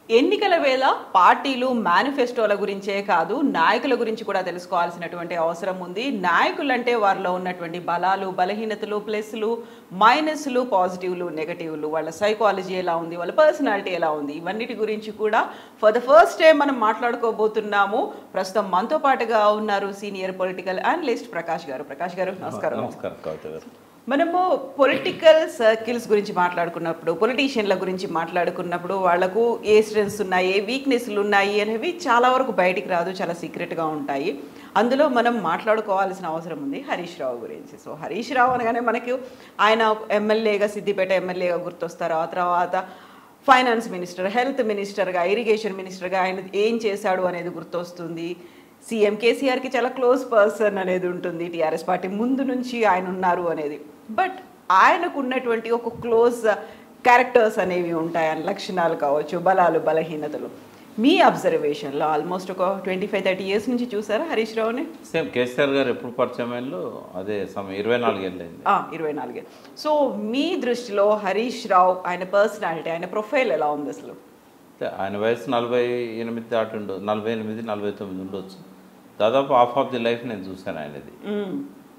ఎన్నికల వేళ పార్టీలు మేనిఫెస్టోల గురించే కాదు నాయకుల గురించి కూడా తెలుసుకోవాల్సినటువంటి అవసరం ఉంది నాయకులంటే వారిలో ఉన్నటువంటి బలాలు బలహీనతలు ప్లస్లు మైనస్లు పాజిటివ్లు నెగటివ్లు వాళ్ళ సైకాలజీ ఎలా ఉంది వాళ్ళ పర్సనాలిటీ ఎలా ఉంది ఇవన్నిటి గురించి కూడా ఫర్ ద ఫస్ట్ టైం మనం మాట్లాడుకోబోతున్నాము ప్రస్తుతం మనతో పాటుగా ఉన్నారు సీనియర్ పొలిటికల్ అనలిస్ట్ ప్రకాష్ గారు ప్రకాష్ గారు నమస్కారం నమస్కారం కవిత గారు మనము పొలిటికల్ సర్కిల్స్ గురించి మాట్లాడుకున్నప్పుడు పొలిటీషియన్ల గురించి మాట్లాడుకున్నప్పుడు వాళ్ళకు ఏ స్ట్రెంగ్స్ ఉన్నాయి ఏ వీక్నెస్లు ఉన్నాయి అనేవి చాలా వరకు బయటికి రాదు చాలా సీక్రెట్గా ఉంటాయి అందులో మనం మాట్లాడుకోవాల్సిన అవసరం ఉంది హరీష్ రావు గురించి సో హరీష్ రావు అనగానే మనకి ఆయన ఎమ్మెల్యేగా సిద్దిపేట ఎమ్మెల్యేగా గుర్తొస్తారు ఆ తర్వాత ఫైనాన్స్ మినిస్టర్ హెల్త్ మినిస్టర్గా ఇరిగేషన్ మినిస్టర్గా ఆయన ఏం చేశాడు అనేది గుర్తొస్తుంది సీఎం కేసీఆర్కి చాలా క్లోజ్ పర్సన్ అనేది ఉంటుంది టీఆర్ఎస్ పార్టీ ముందు నుంచి ఆయన ఉన్నారు అనేది బట్ ఆయనకు ఉన్నటువంటి ఒక క్లోజ్ క్యారెక్టర్స్ అనేవి ఉంటాయి ఆయన లక్షణాలు కావచ్చు బలాలు బలహీనతలు మీ అబ్జర్వేషన్లో ఆల్మోస్ట్ ఒక ట్వంటీ ఫైవ్ థర్టీ ఇయర్స్ నుంచి చూసారా హరీష్ రావుని సేమ్ కేసీఆర్ గారు ఎప్పుడు పరిచయం అయ్యిందో అదే సమయం ఇరవై నాలుగు ఏళ్ళైంది ఆ, ఇరవై నాలుగే సో మీ దృష్టిలో హరీష్ రావు ఆయన పర్సనాలిటీ ఆయన ప్రొఫైల్ ఎలా ఉంది అసలు అంటే ఆయన వయసు నలభై ఎనిమిది దాటి ఉండు నలభై ఎనిమిది నలభై తొమ్మిది ఉండొచ్చు దాదాపు హాఫ్ ఆఫ్ ది లైఫ్ నేను చూశాను ఆయనది మ్మ్.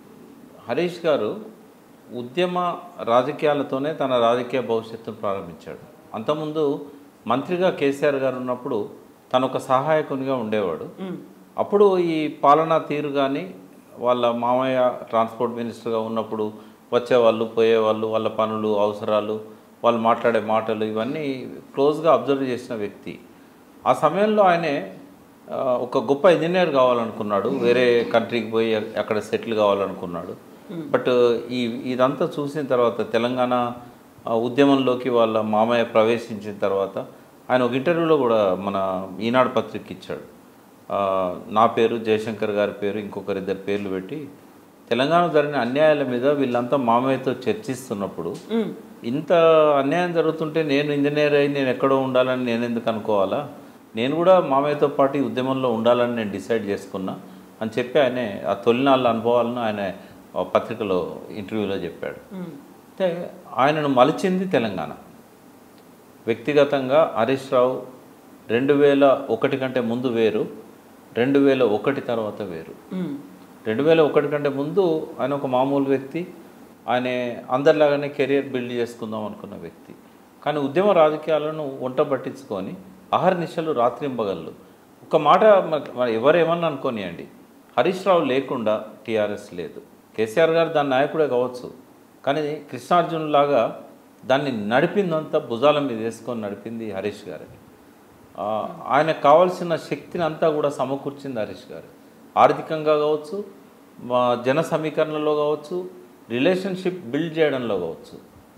హరీష్ గారు ఉద్యమ రాజకీయాలతోనే తన రాజకీయ భవిష్యత్తును ప్రారంభించాడు అంతకుముందు మంత్రిగా కేసీఆర్ గారు ఉన్నప్పుడు తను ఒక సహాయకునిగా ఉండేవాడు మ్మ్. అప్పుడు ఈ పాలనా తీరు కానీ వాళ్ళ మామయ్య ట్రాన్స్పోర్ట్ మినిస్టర్గా ఉన్నప్పుడు వచ్చేవాళ్ళు పోయేవాళ్ళు వాళ్ళ పనులు అవసరాలు వాళ్ళు మాట్లాడే మాటలు ఇవన్నీ క్లోజ్గా అబ్జర్వ్ చేసిన వ్యక్తి ఆ సమయంలో ఆయనే ఆ, ఒక గొప్ప ఇంజనీర్ కావాలనుకున్నాడు వేరే కంట్రీకి పోయి అక్కడ సెటిల్ కావాలనుకున్నాడు బట్ ఈ ఇదంతా చూసిన తర్వాత తెలంగాణ ఆ, ఉద్యమంలోకి వాళ్ళ మామయ్య ప్రవేశించిన తర్వాత ఆయన ఒక ఇంటర్వ్యూలో కూడా మన ఈనాడు పత్రిక ఇచ్చాడు ఆ, నా పేరు జయశంకర్ గారి పేరు ఇంకొకరిద్దరు పేర్లు పెట్టి తెలంగాణ జరిగిన అన్యాయాల మీద వీళ్ళంతా మామయ్యతో చర్చిస్తున్నప్పుడు మ్మ్. ఇంత అన్యాయం జరుగుతుంటే నేను ఇంజనీర్ అయి నేను ఎక్కడో ఉండాలని నేను ఎందుకు అనుకోవాలా నేను కూడా మామయ్యతో పాటు ఈ ఉద్యమంలో ఉండాలని నేను డిసైడ్ చేసుకున్నా అని చెప్పి ఆయన ఆ తొలినాళ్ళ అనుభవాలను ఆయన ఆ పత్రికలో ఇంటర్వ్యూలో చెప్పాడు మ్మ్. అంటే ఆయనను మలిచింది తెలంగాణ వ్యక్తిగతంగా హరీష్ రావు రెండు వేల ఒకటి కంటే ముందు వేరు రెండు వేల ఒకటి తర్వాత వేరు మ్మ్. రెండు వేల ఒకటి కంటే ముందు ఆయన ఒక మామూలు వ్యక్తి ఆయన అందరిలాగానే కెరియర్ బిల్డ్ చేసుకుందాం అనుకున్న వ్యక్తి కానీ ఉద్యమ రాజకీయాలను వంట పట్టించుకొని అహర్నిశలు రాత్రింబగళ్ళు ఒక మాట మ- మ- ఎవరేమన్నా అనుకోనియండి హరీష్ రావు లేకుండా టీఆర్ఎస్ లేదు కేసీఆర్ గారు దాని నాయకుడే కావచ్చు కానీ కృష్ణార్జున్ లాగా దాన్ని నడిపిందంతా భుజాల మీద వేసుకొని నడిపింది హరీష్ గారే ఆ, ఆయనకు కావాల్సిన శక్తిని అంతా కూడా సమకూర్చింది హరీష్ గారు ఆర్థికంగా కావచ్చు మా జన సమీకరణలో కావచ్చు రిలేషన్షిప్ బిల్డ్ చేయడంలో కావచ్చు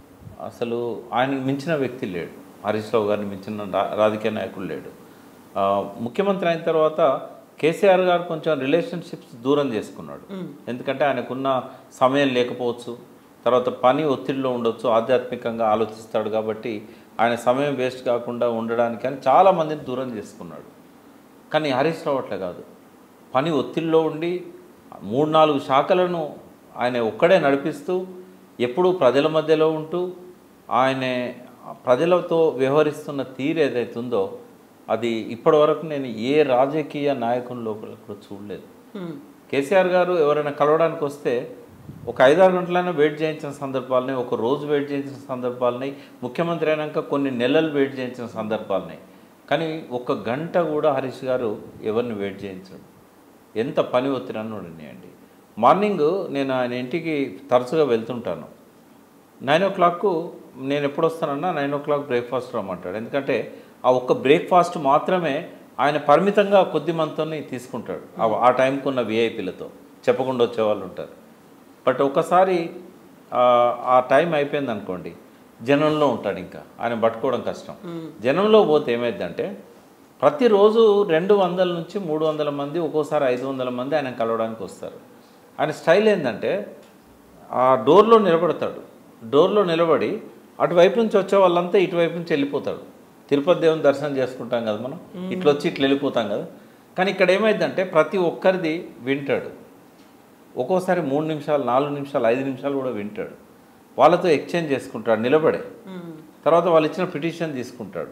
అసలు ఆయనకు మించిన వ్యక్తి లేడు హరీష్ రావు గారిని మించిన రా- రాజకీయ నాయకుడు లేడు ఆ, ముఖ్యమంత్రి అయిన తర్వాత కేసీఆర్ గారు కొంచెం రిలేషన్షిప్స్ దూరం చేసుకున్నాడు ఎందుకంటే ఆయనకున్న సమయం లేకపోవచ్చు తర్వాత పని ఒత్తిడిలో ఉండొచ్చు ఆధ్యాత్మికంగా ఆలోచిస్తాడు కాబట్టి ఆయన సమయం వేస్ట్ కాకుండా ఉండడానికి అని చాలా మందిని దూరం చేసుకున్నాడు కానీ హరీష్ రావు అట్లా కాదు పని ఒత్తిడిలో ఉండి మూడు నాలుగు శాఖలను ఆయన ఒక్కడే నడిపిస్తూ ఎప్పుడూ ప్రజల మధ్యలో ఉంటూ ఆయన ప్రజలతో వ్యవహరిస్తున్న తీరు ఏదైతే ఉందో అది ఇప్పటివరకు నేను ఏ రాజకీయ నాయకుని లోపల కూడా చూడలేదు మ్మ్. కేసీఆర్ గారు ఎవరైనా కలవడానికి వస్తే ఒక ఐదారు గంటలైనా వెయిట్ చేయించిన సందర్భాలని ఒక రోజు వెయిట్ చేయించిన సందర్భాలని ముఖ్యమంత్రి అయినాక కొన్ని నెలలు వెయిట్ చేయించిన సందర్భాలని కానీ ఒక గంట కూడా హరీష్ గారు ఎవరిని వెయిట్ చేయించడు ఎంత పని ఒత్తిడి ఉన్నాయండి మార్నింగ్ నేను ఆయన ఇంటికి తరచుగా వెళ్తుంటాను నైన్ ఓ క్లాక్కు నేను ఎప్పుడు వస్తానన్నా నైన్ ఓ క్లాక్ బ్రేక్ఫాస్ట్ రమ్మంటాడు ఎందుకంటే ఆ ఒక్క బ్రేక్ఫాస్ట్ మాత్రమే ఆయన పరిమితంగా కొద్ది మందితోని తీసుకుంటాడు ఆ- ఆ టైంకి ఉన్న విఐపీలతో చెప్పకుండా వచ్చేవాళ్ళు ఉంటారు బట్ ఒకసారి ఆ- ఆ టైం అయిపోయింది అనుకోండి జనంలో ఉంటాడు ఇంకా ఆయన పట్టుకోవడం కష్టం జనంలో పోతే ఏమైందంటే ప్రతిరోజు రెండు వందల నుంచి మూడు వందల మంది ఒక్కోసారి ఐదు వందల మంది ఆయన కలవడానికి వస్తారు ఆయన స్టైల్ ఏంటంటే ఆ డోర్లో నిలబడతాడు డోర్లో నిలబడి అటువైపు నుంచి వచ్చే వాళ్ళంతా ఇటువైపు నుంచి వెళ్ళిపోతాడు తిరుపతి దేవుని దర్శనం చేసుకుంటాం కదా మనం ఇట్లా వచ్చి ఇట్లా వెళ్ళిపోతాం కదా కానీ ఇక్కడ ఏమైందంటే ప్రతి ఒక్కరిది వింటాడు ఒక్కోసారి మూడు నిమిషాలు నాలుగు నిమిషాలు ఐదు నిమిషాలు కూడా వింటాడు వాళ్ళతో ఎక్స్చేంజ్ చేసుకుంటాడు నిలబడే మ్మ్. తర్వాత వాళ్ళు ఇచ్చిన పిటిషన్ తీసుకుంటాడు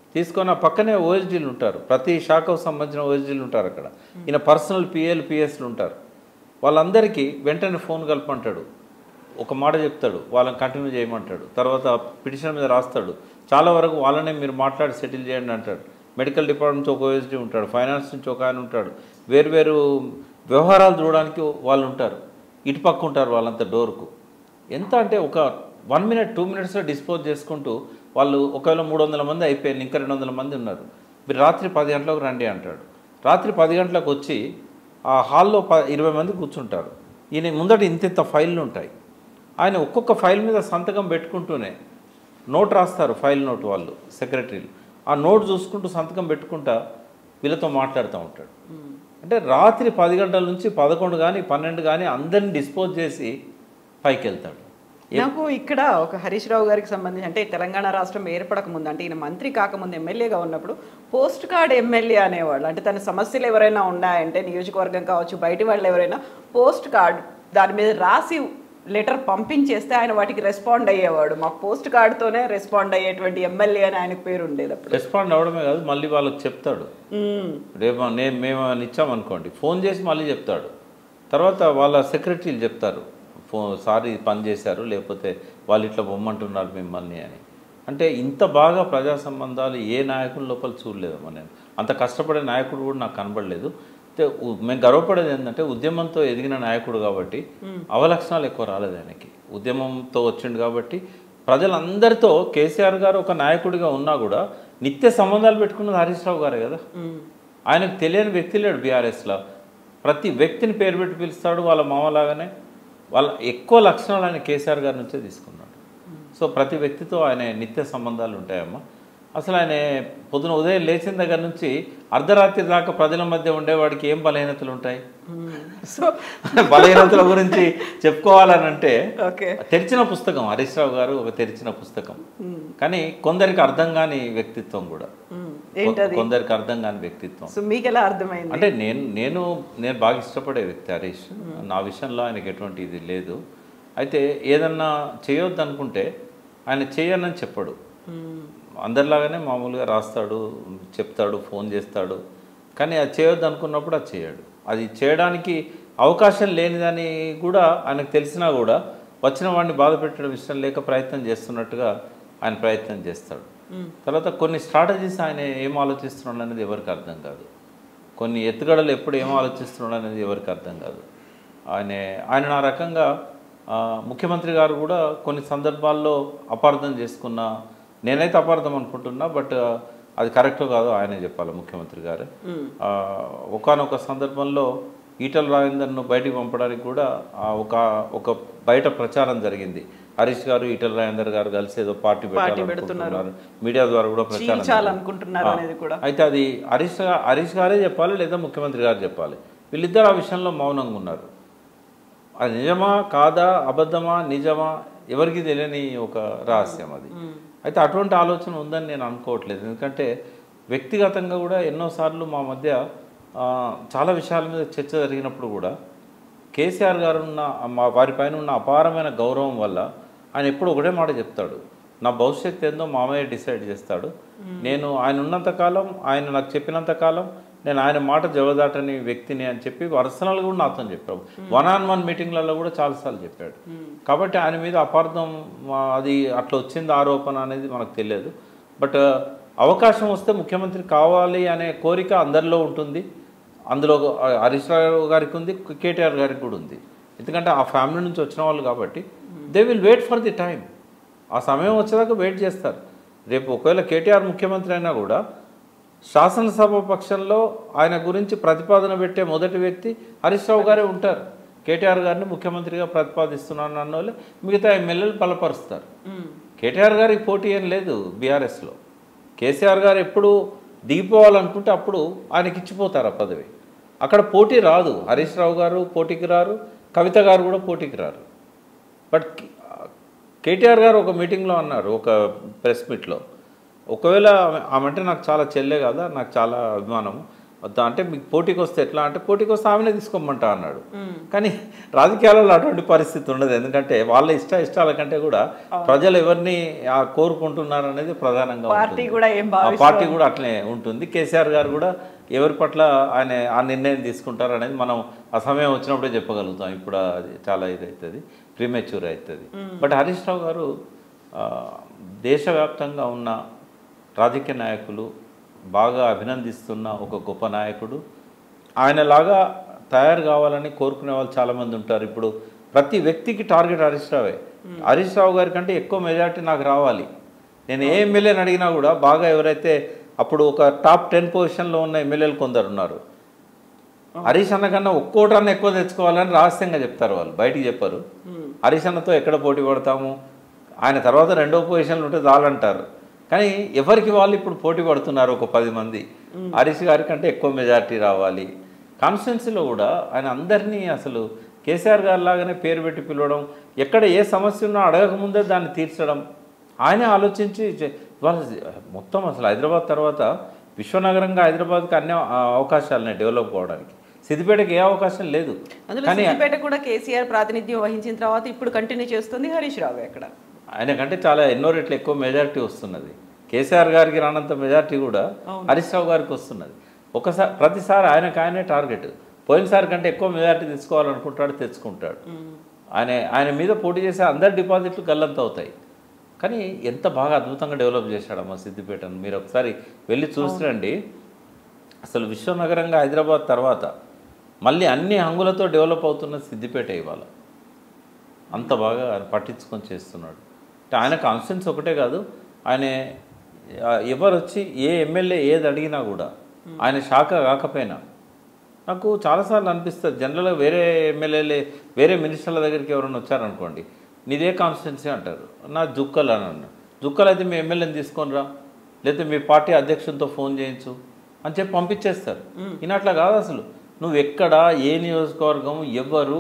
తీసుకొని ఆ పక్కనే ఓఎస్డీలు ఉంటారు ప్రతి శాఖకు సంబంధించిన ఓఎస్డీలు ఉంటారు అక్కడ ఈయన పర్సనల్ పిఏలు పిఎస్లు ఉంటారు వాళ్ళందరికీ వెంటనే ఫోన్ కలపంటాడు ఒక మాట చెప్తాడు వాళ్ళని కంటిన్యూ చేయమంటాడు తర్వాత పిటిషన్ మీద రాస్తాడు చాలా వరకు వాళ్ళనే మీరు మాట్లాడి సెటిల్ చేయండి అంటాడు మెడికల్ డిపార్ట్మెంట్ నుంచి ఒక ఓఎస్డీ ఉంటాడు ఫైనాన్స్ నుంచి ఒక ఆయన ఉంటాడు వేరు వేరు వ్యవహారాలు చూడడానికి వాళ్ళు ఉంటారు ఇటు పక్క ఉంటారు వాళ్ళంతా డోర్కు ఎంత అంటే ఒక వన్ మినిట్ టూ మినిట్స్లో డిస్పోజ్ చేసుకుంటూ వాళ్ళు ఒకవేళ మూడు వందల మంది అయిపోయింది ఇంకా రెండు వందల మంది ఉన్నారు మీరు రాత్రి పది గంటలకు రండి అంటాడు రాత్రి పది గంటలకు వచ్చి ఆ హాల్లో ప ఇరవై మంది కూర్చుంటారు ఈయన ముందట ఇంత ఇంత ఫైళ్ళు ఉంటాయి ఆయన ఒక్కొక్క ఫైల్ మీద సంతకం పెట్టుకుంటూనే నోట్ రాస్తారు ఫైల్ నోట్ వాళ్ళు సెక్రటరీలు ఆ నోట్ చూసుకుంటూ సంతకం పెట్టుకుంటా వీళ్ళతో మాట్లాడుతూ ఉంటాడు అంటే రాత్రి పది గంటల నుంచి పదకొండు కానీ పన్నెండు కానీ అందరిని డిస్పోజ్ చేసి పైకి వెళ్తాడు నాకు ఇక్కడ ఒక హరీష్ రావు గారికి సంబంధించి అంటే తెలంగాణ రాష్ట్రం ఏర్పడక ముందు అంటే ఈయన మంత్రి కాకముందు ఎమ్మెల్యేగా ఉన్నప్పుడు పోస్ట్ కార్డ్ ఎమ్మెల్యే అనేవాళ్ళు అంటే తన సమస్యలు ఎవరైనా ఉన్నాయంటే నియోజకవర్గం కావచ్చు బయటి వాళ్ళు ఎవరైనా పోస్ట్ కార్డ్ దాని మీద రాసి లెటర్ పంపించేస్తే ఆయన వాటికి రెస్పాండ్ అయ్యేవాడు మాకు పోస్ట్ కార్డుతోనే రెస్పాండ్ అయ్యేటువంటి ఎమ్మెల్యే అని ఆయనకు పేరు ఉండేది అప్పుడు రెస్పాండ్ అవడమే కాదు మళ్ళీ వాళ్ళకి చెప్తాడు మ్మ్. రేపు నేను మేము అని ఇచ్చామనుకోండి ఫోన్ చేసి మళ్ళీ చెప్తాడు తర్వాత వాళ్ళ సెక్రటరీలు చెప్తారు ఫో సారీ పని చేశారు లేకపోతే వాళ్ళు ఇట్లా బొమ్మంటున్నారు మిమ్మల్ని అని అంటే ఇంత బాగా ప్రజా సంబంధాలు ఏ నాయకుల లోపల చూడలేదమ్మా నేను అంత కష్టపడే నాయకుడు కూడా నాకు కనబడలేదు అయితే ఉ- మేము గర్వపడేది ఏంటంటే ఉద్యమంతో ఎదిగిన నాయకుడు కాబట్టి అవలక్షణాలు ఎక్కువ రాలేదు ఆయనకి ఉద్యమంతో వచ్చిండు కాబట్టి ప్రజలందరితో కేసీఆర్ గారు ఒక నాయకుడిగా ఉన్నా కూడా నిత్య సంబంధాలు పెట్టుకున్నది హరీష్ రావు గారే కదా మ్మ్. ఆయనకు తెలియని వ్యక్తి లేడు బీఆర్ఎస్లో ప్రతి వ్యక్తిని పేరు పెట్టి పిలుస్తాడు వాళ్ళ మామలాగానే వాళ్ళ ఎక్కువ లక్షణాలు ఆయన కేసీఆర్ గారి నుంచే తీసుకున్నాడు సో ప్రతి వ్యక్తితో ఆయన నిత్య సంబంధాలు ఉంటాయమ్మా అసలు ఆయన పొద్దున ఉదయం లేచిన దగ్గర నుంచి అర్ధరాత్రి దాకా ప్రజల మధ్య ఉండేవాడికి ఏం బలహీనతలు ఉంటాయి మ్మ్. సో బలహీనతల గురించి చెప్పుకోవాలని అంటే ఓకే తెరిచిన పుస్తకం హరీష్ రావు గారు ఒక తెరిచిన పుస్తకం మ్మ్. కానీ కొందరికి అర్థం కాని వ్యక్తిత్వం కూడా మ్మ్. ఏంటది కొందరికి అర్థం కాని వ్యక్తిత్వం సో మీకు ఎలా అర్థమైంది అంటే నేను నేను నేను బాగా ఇష్టపడే వ్యక్తి హరీష్ నా విషయంలో ఆయనకి ఎటువంటి ఇది లేదు అయితే ఏదన్నా చేయొద్దు అనుకుంటే ఆయన చేయనని చెప్పడు మ్మ్. అందరిలాగానే మామూలుగా రాస్తాడు చెప్తాడు ఫోన్ చేస్తాడు కానీ అది చేయొద్దు అనుకున్నప్పుడు అది చేయడు అది చేయడానికి అవకాశం లేనిదని కూడా ఆయనకు తెలిసినా కూడా వచ్చిన వాడిని బాధ పెట్టడం ఇష్టం లేక ప్రయత్నం చేస్తున్నట్టుగా ఆయన ప్రయత్నం చేస్తాడు మ్మ్. తర్వాత కొన్ని స్ట్రాటజీస్ ఆయన ఏం ఆలోచిస్తున్నాడు అనేది ఎవరికి అర్థం కాదు కొన్ని ఎత్తుగడలు ఎప్పుడు ఏం ఆలోచిస్తున్నాడు అనేది ఎవరికి అర్థం కాదు ఆయన ఆయన నా రకంగా ఆ, ముఖ్యమంత్రి గారు కూడా కొన్ని సందర్భాల్లో అపార్థం చేసుకున్న నేనైతే అపార్థం అనుకుంటున్నా బట్ అది కరెక్ట్ కాదు ఆయనే చెప్పాలి ముఖ్యమంత్రి గారు మ్మ్. ఒకనొక సందర్భంలో ఈటల రాజేందర్ను బయటికి పంపడానికి కూడా ఆ, ఒక ఒక బయట ప్రచారం జరిగింది హరీష్ గారు ఈటల రాజేందర్ గారు కలిసి ఏదో పార్టీ పెట్టాలనుకుంటున్నారు మీడియా ద్వారా కూడా ప్రచారం జరిగింది. చీల్చాలనుకుంటున్నారు అనేది కూడా అయితే అది హరీష్ గా- హరీష్ గారే చెప్పాలి లేదా ముఖ్యమంత్రి గారు చెప్పాలి వీళ్ళిద్దరు ఆ విషయంలో మౌనంగా ఉన్నారు అది నిజమా కాదా అబద్ధమా నిజమా ఎవరికి తెలియని ఒక రహస్యం అది అయితే అటువంటి ఆలోచన ఉందని నేను అనుకోవట్లేదు ఎందుకంటే వ్యక్తిగతంగా కూడా ఎన్నోసార్లు మా మధ్య ఆ, చాలా విషయాల మీద చర్చ జరిగినప్పుడు కూడా కేసీఆర్ గారు ఉన్న మా వారిపైన ఉన్న అపారమైన గౌరవం వల్ల ఆయన ఎప్పుడు ఒకటే మాట చెప్తాడు నా భవిష్యత్తు ఏందో మామయ్య డిసైడ్ చేస్తాడు నేను ఆయన ఉన్నంత కాలం ఆయన నాకు చెప్పినంత కాలం నేను ఆయన మాట జవదాటని వ్యక్తిని అని చెప్పి పర్సనల్గా కూడా నాతో చెప్పాడు వన్ ఆన్ వన్ మీటింగ్లలో కూడా చాలాసార్లు చెప్పాడు కాబట్టి ఆయన మీద అపార్థం ఆ, అది అట్లా వచ్చింది ఆరోపణ అనేది మనకు తెలియదు బట్ అవకాశం వస్తే ముఖ్యమంత్రి కావాలి అనే కోరిక అందరిలో ఉంటుంది అందులో ఆ, హరీష్ రావు గారికి ఉంది కేటీఆర్ గారికి కూడా ఉంది ఎందుకంటే ఆ ఫ్యామిలీ నుంచి వచ్చిన వాళ్ళు కాబట్టి they will wait for the time ఆ సమయం వచ్చేదాకా వెయిట్ చేస్తారు రేపు ఒకవేళ కేటీఆర్ ముఖ్యమంత్రి అయినా కూడా శాసనసభ పక్షంలో ఆయన గురించి ప్రతిపాదన పెట్టే మొదటి వ్యక్తి హరీష్ రావు గారే ఉంటారు కేటీఆర్ గారిని ముఖ్యమంత్రిగా ప్రతిపాదిస్తున్నాను అన్న వాళ్ళే మిగతా ఎమ్మెల్యేలు బలపరుస్తారు మ్మ్. కేటీఆర్ గారికి పోటీ ఏం లేదు బీఆర్ఎస్లో కేసీఆర్ గారు ఎప్పుడు దిగిపోవాలనుకుంటే అప్పుడు ఆయనకి ఇచ్చిపోతారు ఆ పదవి అక్కడ పోటీ రాదు హరీష్ రావు గారు పోటీకి రారు కవిత గారు కూడా పోటీకి రారు బట్ కేటీఆర్ గారు ఒక మీటింగ్లో అన్నారు ఒక ప్రెస్ మీట్లో ఒకవేళ ఆమె ఆమె అంటే నాకు చాలా చెల్లె కదా నాకు చాలా అభిమానము వద్దా అంటే మీకు పోటీకి వస్తే ఎట్లా అంటే పోటీకి వస్తే ఆమెనే తీసుకోమంటా అన్నాడు కానీ రాజకీయాలలో అటువంటి పరిస్థితి ఉండదు ఎందుకంటే వాళ్ళ ఇష్ట ఇష్టాల కంటే కూడా ప్రజలు ఎవరిని ఆ కోరుకుంటున్నారు అనేది ప్రధానంగా పార్టీ ఉంటుంది. కూడా ఏం ఆ భావిస్తోంది? పార్టీ కూడా అట్లే ఉంటుంది కేసీఆర్ గారు కూడా ఎవరి పట్ల ఆయన ఆ నిర్ణయం తీసుకుంటారు అనేది మనం ఆ సమయం వచ్చినప్పుడే చెప్పగలుగుతాం ఇప్పుడు అది చాలా ఇది అవుతుంది ప్రీమెచ్యూర్ అవుతుంది బట్ హరీష్ రావు గారు ఆ, దేశవ్యాప్తంగా ఉన్న రాజకీయ నాయకులు బాగా అభినందిస్తున్న ఒక గొప్ప నాయకుడు ఆయనలాగా తయారు కావాలని కోరుకునే వాళ్ళు చాలామంది ఉంటారు ఇప్పుడు ప్రతి వ్యక్తికి టార్గెట్ హరీష్ రావే హరీష్ రావు గారి కంటే ఎక్కువ మెజార్టీ నాకు రావాలి నేను ఏ ఎమ్మెల్యేని అడిగినా కూడా బాగా ఎవరైతే అప్పుడు ఒక టాప్ టెన్ పొజిషన్లో ఉన్న ఎమ్మెల్యేలు కొందరు ఉన్నారు హరీష్ అన్న కన్నా ఒక్కోటన్నా ఎక్కువ తెచ్చుకోవాలని రహస్యంగా చెప్తారు వాళ్ళు బయటికి చెప్పారు హరీష్ అన్నతో ఎక్కడ పోటీ పడతాము ఆయన తర్వాత రెండో పొజిషన్లు ఉంటే చాలంటారు కానీ ఎవరికి వాళ్ళు ఇప్పుడు పోటీ పడుతున్నారు ఒక పది మంది హరీష్ గారి కంటే ఎక్కువ మెజారిటీ రావాలి కాన్స్టిట్యున్సీలో కూడా ఆయన అందరినీ అసలు కేసీఆర్ గారి లాగానే పేరు పెట్టి పిలవడం ఎక్కడ ఏ సమస్య ఉన్నా అడగకముందే దాన్ని తీర్చడం ఆయనే ఆలోచించి చే- ఇవాళ మొత్తం అసలు హైదరాబాద్ తర్వాత విశ్వనగరంగా హైదరాబాద్కి అన్ని ఆ, అవకాశాలున్నాయి డెవలప్ అవ్వడానికి సిద్దిపేటకి ఏ అవకాశం లేదు అందులో కానీ సిద్దిపేట కూడా కేసీఆర్ ప్రాతినిధ్యం వహించిన తర్వాత ఇప్పుడు కంటిన్యూ చేస్తుంది హరీష్ రావు అక్కడ ఆయన కంటే చాలా ఎన్నో రెట్లు ఎక్కువ మెజారిటీ వస్తున్నది కేసీఆర్ గారికి రానంత మెజారిటీ కూడా హరీష్ రావు గారికి వస్తున్నది ఒకసారి ప్రతిసారి ఆయనకు ఆయనే టార్గెట్ పోయినసారి కంటే ఎక్కువ మెజారిటీ తెచ్చుకోవాలనుకుంటాడు తెచ్చుకుంటాడు ఆయన ఆయన మీద పోటీ చేసే అందరి డిపాజిట్లు గల్లంత అవుతాయి కానీ ఎంత బాగా అద్భుతంగా డెవలప్ చేశాడమ్మా సిద్దిపేటను మీరు ఒకసారి వెళ్ళి చూసిరండి అసలు విశ్వనగరంగా హైదరాబాద్ తర్వాత మళ్ళీ అన్ని హంగులతో డెవలప్ అవుతున్న సిద్దిపేట ఇవాళ అంత బాగా ఆయన పట్టించుకొని చేస్తున్నాడు అంటే ఆయన కాన్స్టెన్స్ ఒకటే కాదు ఆయన ఆ, ఎవరు వచ్చి ఏ ఎమ్మెల్యే ఏది అడిగినా కూడా ఆయన శాఖ కాకపోయినా నాకు చాలాసార్లు అనిపిస్తుంది జనరల్గా వేరే ఎమ్మెల్యేలే వేరే మినిస్టర్ల దగ్గరికి ఎవరైనా వచ్చారనుకోండి నీదే కాన్స్టిట్యున్సీ అంటారు నా జుక్కలు అని అన్నాడు జుక్కలు అయితే మీ ఎమ్మెల్యేని తీసుకొని రా లేకపోతే మీ పార్టీ అధ్యక్షునితో ఫోన్ చేయించు అని చెప్పి పంపించేస్తారు ఈయన అట్లా కాదు అసలు నువ్వు ఎక్కడ ఏ నియోజకవర్గం ఎవరు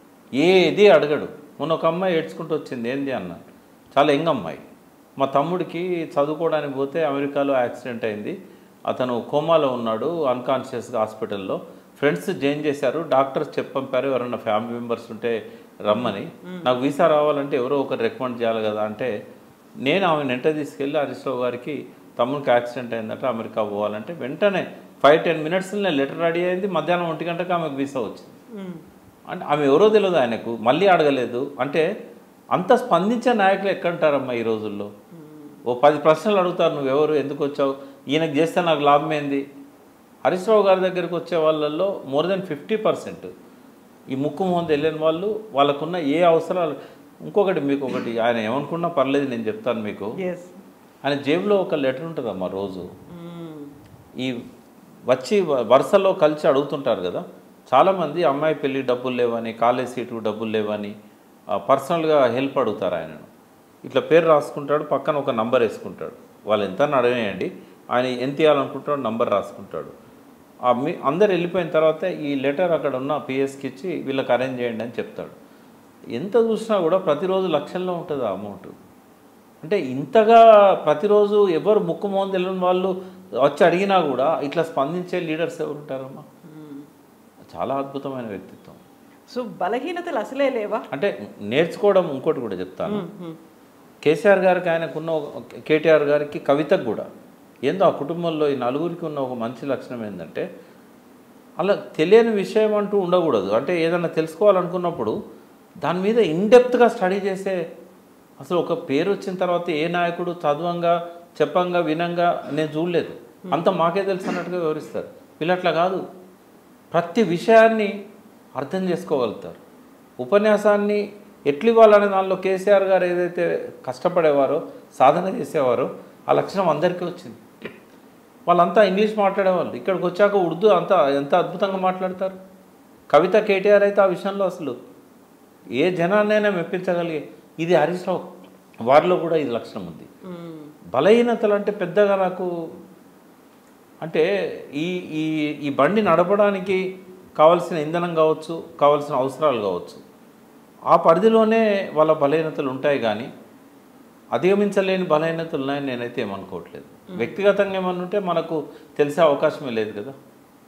ఏది అడగడు మొన్న ఒక అమ్మాయి ఏడ్చుకుంటూ వచ్చింది ఏంది అన్న చాలా యంగ్ అమ్మాయి మా తమ్ముడికి చదువుకోవడానికి పోతే అమెరికాలో యాక్సిడెంట్ అయింది అతను కోమాలో ఉన్నాడు అన్కాన్షియస్గా హాస్పిటల్లో ఫ్రెండ్స్ జాయిన్ చేశారు డాక్టర్స్ చెప్పి పంపారు ఎవరన్నా ఫ్యామిలీ మెంబర్స్ ఉంటే రమ్మని నాకు వీసా రావాలంటే ఎవరో ఒకరు రికమెండ్ చేయాలి కదా అంటే నేను ఆమె వెంట తీసుకెళ్ళి హరీష్ రావు గారికి తమ్ముడికి యాక్సిడెంట్ అయిందంటే అమెరికా పోవాలంటే వెంటనే ఫైవ్ టెన్ మినిట్స్లో లెటర్ రెడీ అయింది మధ్యాహ్నం ఒంటి గంటకు ఆమెకు వీసా వచ్చింది అంటే ఆమె ఎవరో తెలియదు ఆయనకు మళ్ళీ అడగలేదు అంటే అంత స్పందించే నాయకులు ఎక్కడంటారమ్మా ఈ రోజుల్లో ఓ పది ప్రశ్నలు అడుగుతారు నువ్వెవరు ఎందుకు వచ్చావు ఈయనకు చేస్తే నాకు లాభం ఏంది హరీష్ రావు గారి దగ్గరికి వచ్చే వాళ్ళల్లో మోర్ దెన్ ఫిఫ్టీ పర్సెంట్ ఈ ముక్కు మొహం తెలియని వాళ్ళు వాళ్ళకున్న ఏ అవసరాలు ఇంకొకటి మీకు ఒకటి ఆయన ఏమనుకున్నా పర్లేదు నేను చెప్తాను మీకు ఎస్ ఆయన జేబులో ఒక లెటర్ ఉంటుందమ్మా రోజు ఈ వచ్చి వ- వరుసలో కలిసి అడుగుతుంటారు కదా చాలామంది అమ్మాయి పెళ్ళి డబ్బులు లేవని కాలేజ్ సీటుకు డబ్బులు లేవని ఆ, పర్సనల్గా హెల్ప్ అడుగుతారు ఆయనను ఇట్లా పేరు రాసుకుంటాడు పక్కన ఒక నంబర్ వేసుకుంటాడు వాళ్ళు ఎంత అని అడగనేయండి ఆయన ఎంత ఇవ్వాలనుకుంటాడో నంబర్ రాసుకుంటాడు ఆ మీ అందరు వెళ్ళిపోయిన తర్వాత ఈ లెటర్ అక్కడ ఉన్న పిఎస్కి ఇచ్చి వీళ్ళకి అరేంజ్ చేయండి అని చెప్తాడు ఎంత చూసినా కూడా ప్రతిరోజు లక్షల్లో ఉంటుంది ఆ అమౌంట్ అంటే ఇంతగా ప్రతిరోజు ఎవరు ముక్కు మోహన్ తెలియని వాళ్ళు వచ్చి అడిగినా కూడా ఇట్లా స్పందించే లీడర్స్ ఎవరు ఉంటారమ్మా చాలా అద్భుతమైన వ్యక్తిత్వం సో బలహీనతలు అసలే లేవా అంటే నేర్చుకోవడం ఇంకోటి కూడా చెప్తాను కేసీఆర్ గారికి ఆయనకున్న ఒక- కేటీఆర్ గారికి కవితకు కూడా ఏందో ఆ కుటుంబంలో ఈ నలుగురికి ఉన్న ఒక మంచి లక్షణం ఏంటంటే అలా తెలియని విషయం అంటూ ఉండకూడదు అంటే ఏదైనా తెలుసుకోవాలనుకున్నప్పుడు దాని మీద ఇన్డెప్త్గా స్టడీ చేసే అసలు ఒక పేరు వచ్చిన తర్వాత ఏ నాయకుడు చదవంగా చెప్పంగా వినంగా నేను చూడలేదు అంత మాకే తెలుసు అన్నట్టుగా వివరిస్తారు వీళ్ళు అట్లా కాదు ప్రతి విషయాన్ని అర్థం చేసుకోగలుగుతారు ఉపన్యాసాన్ని ఎట్లు ఇవ్వాలనే దానిలో కేసీఆర్ గారు ఏదైతే కష్టపడేవారో సాధన చేసేవారో ఆ లక్షణం అందరికీ వచ్చింది వాళ్ళంతా ఇంగ్లీష్ మాట్లాడేవాళ్ళు ఇక్కడికి వచ్చాక ఉర్దూ అంతా ఎంత అద్భుతంగా మాట్లాడతారు కవిత కేటీఆర్ అయితే ఆ విషయంలో అసలు ఏ జనాన్నైనా మెప్పించగలిగే ఇది హరీష్ రావు వారిలో కూడా ఇది లక్షణం ఉంది బలహీనతలు అంటే పెద్దగా నాకు అంటే ఈ ఈ ఈ బండి నడపడానికి కావలసిన ఇంధనం కావచ్చు కావలసిన అవసరాలు కావచ్చు ఆ పరిధిలోనే వాళ్ళ బలహీనతలు ఉంటాయి కానీ అధిగమించలేని బలహీనతలు ఉన్నాయని నేనైతే ఏమనుకోవట్లేదు వ్యక్తిగతంగా ఏమన్నా ఉంటే మనకు తెలిసే అవకాశమే లేదు కదా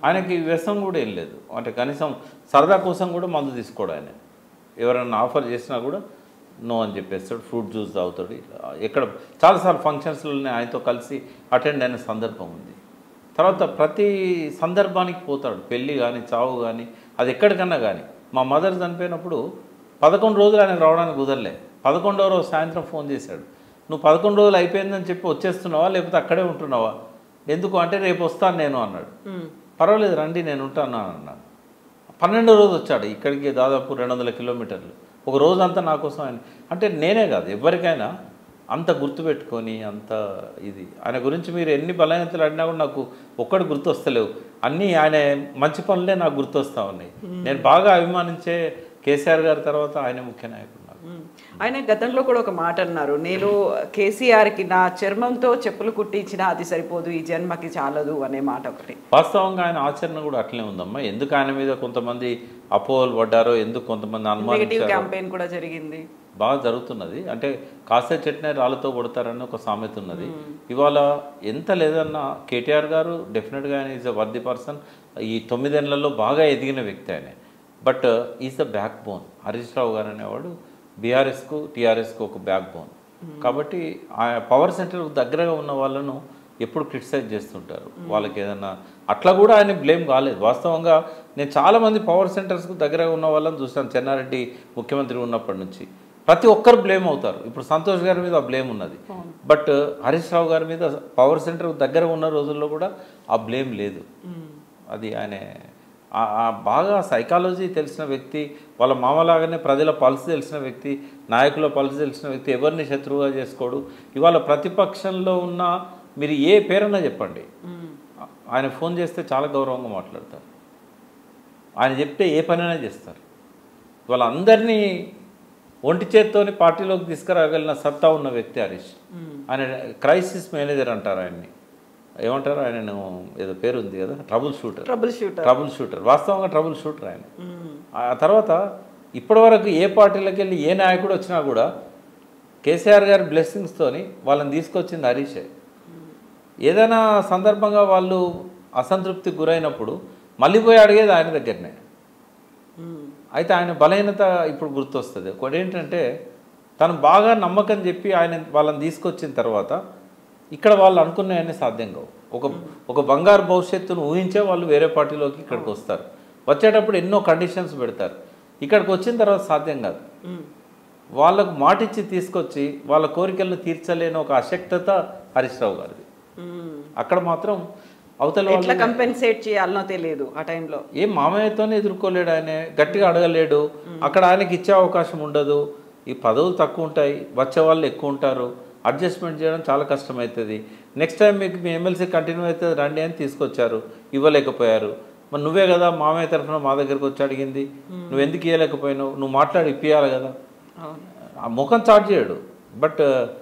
ఆయనకి వ్యసనం కూడా ఏం లేదు అంటే కనీసం సరదా కోసం కూడా మందు తీసుకోడు ఆయన ఎవరైనా ఆఫర్ చేసినా కూడా నో అని చెప్పేస్తాడు ఫ్రూట్ జ్యూస్ తాగుతాడు ఇట్లా ఎక్కడ చాలాసార్లు ఫంక్షన్స్లోనే ఆయనతో కలిసి అటెండ్ అయిన సందర్భం ఉంది తర్వాత ప్రతి సందర్భానికి పోతాడు పెళ్ళి కానీ చావు కానీ అది ఎక్కడికన్నా కానీ మా మదర్ చనిపోయినప్పుడు పదకొండు రోజులు ఆయనకు రావడానికి కుదరలే పదకొండవ రోజు సాయంత్రం ఫోన్ చేశాడు నువ్వు పదకొండు రోజులు అయిపోయిందని చెప్పి వచ్చేస్తున్నావా లేకపోతే అక్కడే ఉంటున్నావా ఎందుకు అంటే రేపు వస్తాను నేను అన్నాడు మ్మ్. పర్వాలేదు రండి నేను ఉంటాను అన్నాడు పన్నెండో రోజు వచ్చాడు ఇక్కడికి దాదాపు రెండు వందల కిలోమీటర్లు ఒక రోజంతా నా కోసం ఆయన అంటే నేనే కాదు ఎవరికైనా అంత గుర్తుపెట్టుకొని అంత ఇది ఆయన గురించి మీరు ఎన్ని బలహీనతలు అడినా కూడా నాకు ఒక్కటి గుర్తొస్తలేవు అన్నీ ఆయన మంచి పనులే నాకు గుర్తొస్తా ఉన్నాయి నేను బాగా అభిమానించే కేసీఆర్ గారి తర్వాత ఆయన ముఖ్య నాయకుడు నాకు మ్మ్. ఆయన గతంలో కూడా ఒక మాట అన్నారు నేను కేసీఆర్కి నా చర్మంతో చెప్పులు కుట్టించినా అది సరిపోదు ఈ జన్మకి చాలదు అనే మాట ఒకటి వాస్తవంగా ఆయన ఆచరణ కూడా అట్లనే ఉందమ్మా ఎందుకు ఆయన మీద కొంతమంది అపోహలు పడ్డారో ఎందుకు కొంతమంది నెగిటివ్ అనుమానించారో క్యాంపెయిన్ కూడా జరిగింది బాగా జరుగుతున్నది అంటే కాసే చెట్నే రాళ్ళతో కొడతారని ఒక సామెత ఉన్నది ఇవాళ ఎంత లేదన్నా కేటీఆర్ గారు డెఫినెట్గా ఆయన ఈజ్ అ వర్ది పర్సన్ ఈ తొమ్మిదేళ్లలో బాగా ఎదిగిన వ్యక్తి ఆయన but is the backbone Harish Rao garu అనేవాడు బీఆర్ఎస్కు టీఆర్ఎస్కు ఒక బ్యాక్ బోన్ కాబట్టి ఆ పవర్ సెంటర్ దగ్గరగా ఉన్న వాళ్ళను ఎప్పుడు క్రిటిసైజ్ చేస్తుంటారు వాళ్ళకి ఏదన్నా అట్లా కూడా ఆయన బ్లేమ్ కాలేదు వాస్తవంగా నేను చాలామంది పవర్ సెంటర్స్కు దగ్గరగా ఉన్న వాళ్ళని చూసాను చెన్నారెడ్డి ముఖ్యమంత్రి ఉన్నప్పటి నుంచి ప్రతి ఒక్కరు బ్లేమ్ అవుతారు ఇప్పుడు సంతోష్ గారి మీద ఆ బ్లేమ్ ఉన్నది బట్ హరీష్ రావు గారి మీద పవర్ సెంటర్ దగ్గర ఉన్న రోజుల్లో కూడా ఆ బ్లేమ్ లేదు అది ఆయన ఆ- ఆ బాగా సైకాలజీ తెలిసిన వ్యక్తి వాళ్ళ మామలాగానే ప్రజల పల్స్ తెలిసిన వ్యక్తి నాయకుల పల్స్ తెలిసిన వ్యక్తి ఎవరిని శత్రువుగా చేసుకోడు ఇవాళ ప్రతిపక్షంలో ఉన్న మీరు ఏ పేరన్నా చెప్పండి ఆ- ఆయన ఫోన్ చేస్తే చాలా గౌరవంగా మాట్లాడతారు ఆయన చెప్తే ఏ పనైనా చేస్తారు ఇవాళ అందరినీ ఒంటి చేత్తోని పార్టీలోకి తీసుకురాగలిగిన సత్తా ఉన్న వ్యక్తి హరీష్ ఆయన క్రైసిస్ మేనేజర్ అంటారు ఆయన్ని ఏమంటారు ఆయన ఏదో పేరు ఉంది కదా troubleshooter troubleshooter troubleshooter వాస్తవంగా ట్రబుల్ షూటర్ ఆయన ఆ తర్వాత ఇప్పటివరకు ఏ పార్టీలకు వెళ్ళి ఏ నాయకుడు వచ్చినా కూడా కేసీఆర్ గారి బ్లెస్సింగ్స్తోని వాళ్ళని తీసుకొచ్చింది హరీషే ఏదైనా సందర్భంగా వాళ్ళు అసంతృప్తికి గురైనప్పుడు మళ్ళీ పోయి అడిగేది ఆయన దగ్గరనే అయితే ఆయన బలహీనత ఇప్పుడు గుర్తొస్తుంది ఒకటి ఏంటంటే తను బాగా నమ్మకం చెప్పి ఆయన వాళ్ళని తీసుకొచ్చిన తర్వాత ఇక్కడ వాళ్ళు అనుకున్నాయన్నీ సాధ్యం కావు ఒక ఒక బంగారు భవిష్యత్తును ఊహించే వాళ్ళు వేరే పార్టీలోకి ఇక్కడికి వస్తారు వచ్చేటప్పుడు ఎన్నో కండిషన్స్ పెడతారు ఇక్కడికి వచ్చిన తర్వాత సాధ్యం కాదు వాళ్ళకు మాటిచ్చి తీసుకొచ్చి వాళ్ళ కోరికలను తీర్చలేని ఒక అశక్తత హరీష్ రావు గారిది అక్కడ మాత్రం అవతల వాళ్ళు ఎట్లా కంపెన్సేట్ చేయాలనో తెలియదు ఆ టైంలో ఏ మామయ్యతోనే ఎదుర్కోలేడు ఆయన గట్టిగా అడగలేడు అక్కడ ఆయనకి ఇచ్చే అవకాశం ఉండదు ఈ పదవులు తక్కువ ఉంటాయి వచ్చే వాళ్ళు ఎక్కువ ఉంటారు అడ్జస్ట్మెంట్ చేయడం చాలా కష్టమవుతుంది నెక్స్ట్ టైం మీకు మీ ఎమ్మెల్సీ కంటిన్యూ అవుతుంది రండి అని తీసుకొచ్చారు ఇవ్వలేకపోయారు మరి నువ్వే కదా మామయ్య తరఫున మా దగ్గరికి వచ్చి అడిగింది నువ్వు ఎందుకు ఇవ్వలేకపోయినావు నువ్వు మాట్లాడి ఇప్పియాలి కదా అవును ఆ ముఖం చాట్ చేయడు బట్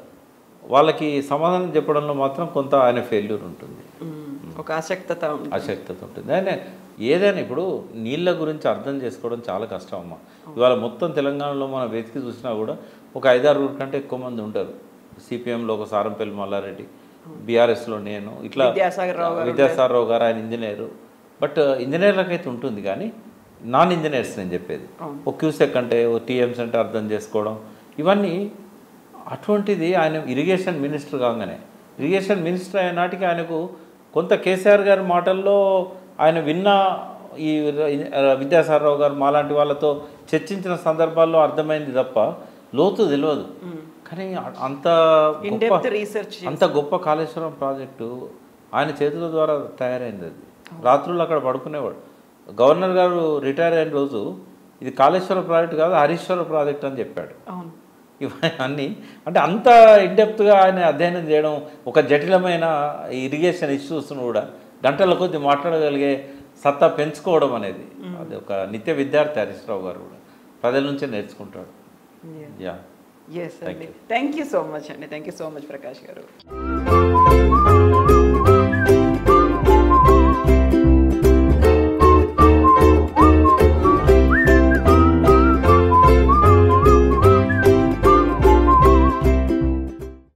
వాళ్ళకి సమాధానం చెప్పడంలో మాత్రం కొంత ఆయన ఫెయిల్యూర్ ఉంటుంది మ్మ్. ఒక ఆసక్తత ఉంది అశక్తత ఉంటుంది ఆయన ఏదైనా ఇప్పుడు నీళ్ళ గురించి అర్థం చేసుకోవడం చాలా కష్టం అమ్మ ఇవాళ మొత్తం తెలంగాణలో మనం వెతికి చూసినా కూడా ఒక ఐదారు కంటే ఎక్కువ మంది ఉంటారు సిపిఎంలో ఒక సారంపల్లి మల్లారెడ్డి బీఆర్ఎస్లో నేను ఇట్లా విద్యాసాగర్ రావు గారు విద్యాసాగర్ రావు గారు ఆయన ఇంజనీరు బట్ ఇంజనీర్లకు అయితే ఉంటుంది కానీ నాన్ ఇంజనీర్స్ నేను చెప్పేది అవును. ఒక క్యూసెక్ అంటే ఓ టీఎంస్ అంటే అర్థం చేసుకోవడం ఇవన్నీ అటువంటిది ఆయన ఇరిగేషన్ మినిస్టర్ కాగానే ఇరిగేషన్ మినిస్టర్ అయిన నాటికి ఆయనకు కొంత కేసీఆర్ గారి మాటల్లో ఆయన విన్న ఈ విద్యాసాగర్ రావు గారు మాలాంటి వాళ్ళతో చర్చించిన సందర్భాల్లో అర్థమైంది తప్ప లోతు తెలియదు కానీ అ- అంత ఇన్ గొప్ప డెప్త్ రీసెర్చ్ అంత గొప్ప కాళేశ్వరం ప్రాజెక్టు ఆయన చేతుల ద్వారా తయారైంది అది రాత్రులు అక్కడ పడుకునేవాడు గవర్నర్ గారు రిటైర్ అయిన రోజు ఇది కాళేశ్వరం ప్రాజెక్ట్ కాదు హరీశ్వర ప్రాజెక్ట్ అని చెప్పాడు అవును ఇవన్నీ అంటే అంత ఇండెప్త్గా ఆయన అధ్యయనం చేయడం ఒక జటిలమైన ఇరిగేషన్ ఇష్యూస్ను కూడా గంటల కొద్ది మాట్లాడగలిగే సత్తా పెంచుకోవడం అనేది అది ఒక నిత్య విద్యార్థి హరీష్ రావు గారు కూడా ప్రజల నుంచే నేర్చుకుంటాడు యా ఎస్ అండి థ్యాంక్ యూ సో మచ్ అండి thank you so much Prakash గారు